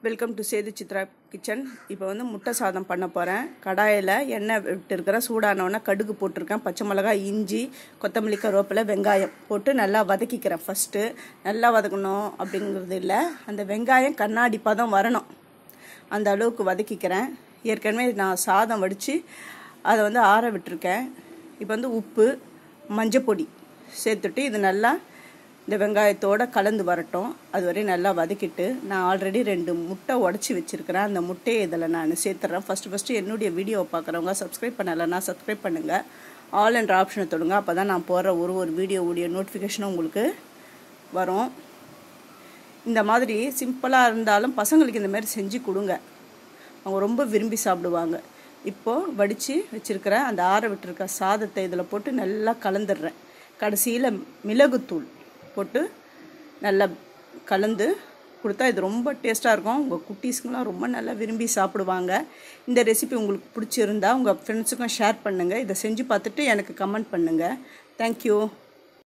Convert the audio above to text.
welcome to Sethu Chitra kitchen இப்போ வந்து முட்டை சாதம் பண்ண போகிறேன் கடாயில் எண்ணெய் விட்டுருக்கிறேன் சூடானவுடனே கடுகு போட்டிருக்கேன் பச்சை மிளகாய் இஞ்சி கொத்தமல்லி கருவேப்பிலை வெங்காயம் போட்டு நல்லா வதக்கிக்கிறேன் ஃபஸ்ட்டு நல்லா வதக்கணும் அப்படிங்கிறது இல்லை அந்த வெங்காயம் கண்ணாடி பதம் வரணும் அந்த அளவுக்கு வதக்கிக்கிறேன் ஏற்கனவே நான் சாதம் வடித்து அதை வந்து ஆற விட்டுருக்கேன் இப்போ வந்து உப்பு மஞ்சப்பொடி சேர்த்துட்டு இது நல்லா இந்த வெங்காயத்தோட கலந்து வரட்டும் அது வரையும் நல்லா வதக்கிட்டு நான் ஆல்ரெடி ரெண்டு முட்டை உடச்சி வச்சுருக்கிறேன் அந்த முட்டையை இதில் நான் சேர்த்துறேன் ஃபஸ்ட்டு ஃபஸ்ட்டு என்னுடைய வீடியோவை பார்க்குறவங்க சப்ஸ்கிரைப் பண்ணலைன்னா சப்ஸ்கிரைப் பண்ணுங்கள் ஆல் என்ற ஆப்ஷனை தொடுங்க அப்போ தான் நான் போடுற ஒரு ஒரு வீடியோவுடைய நோட்டிஃபிகேஷனும் உங்களுக்கு வரும் இந்த மாதிரி சிம்பிளாக இருந்தாலும் பசங்களுக்கு இந்த மாதிரி செஞ்சு கொடுங்க அவங்க ரொம்ப விரும்பி சாப்பிடுவாங்க இப்போது வடித்து வச்சுருக்கிற அந்த ஆற விட்டுருக்க சாதத்தை இதில் போட்டு நல்லா கலந்துடுறேன் கடைசியில் மிளகுத்தூள் போட்டு நல்லா கலந்து கொடுத்தா இது ரொம்ப டேஸ்ட்டாக இருக்கும் உங்கள் குட்டீஸ்க்கெலாம் ரொம்ப நல்லா விரும்பி சாப்பிடுவாங்க இந்த ரெசிபி உங்களுக்கு பிடிச்சிருந்தா உங்கள் ஃப்ரெண்ட்ஸுக்கும் ஷேர் பண்ணுங்கள் இதை செஞ்சு பார்த்துட்டு எனக்கு கமெண்ட் பண்ணுங்கள் தேங்க்யூ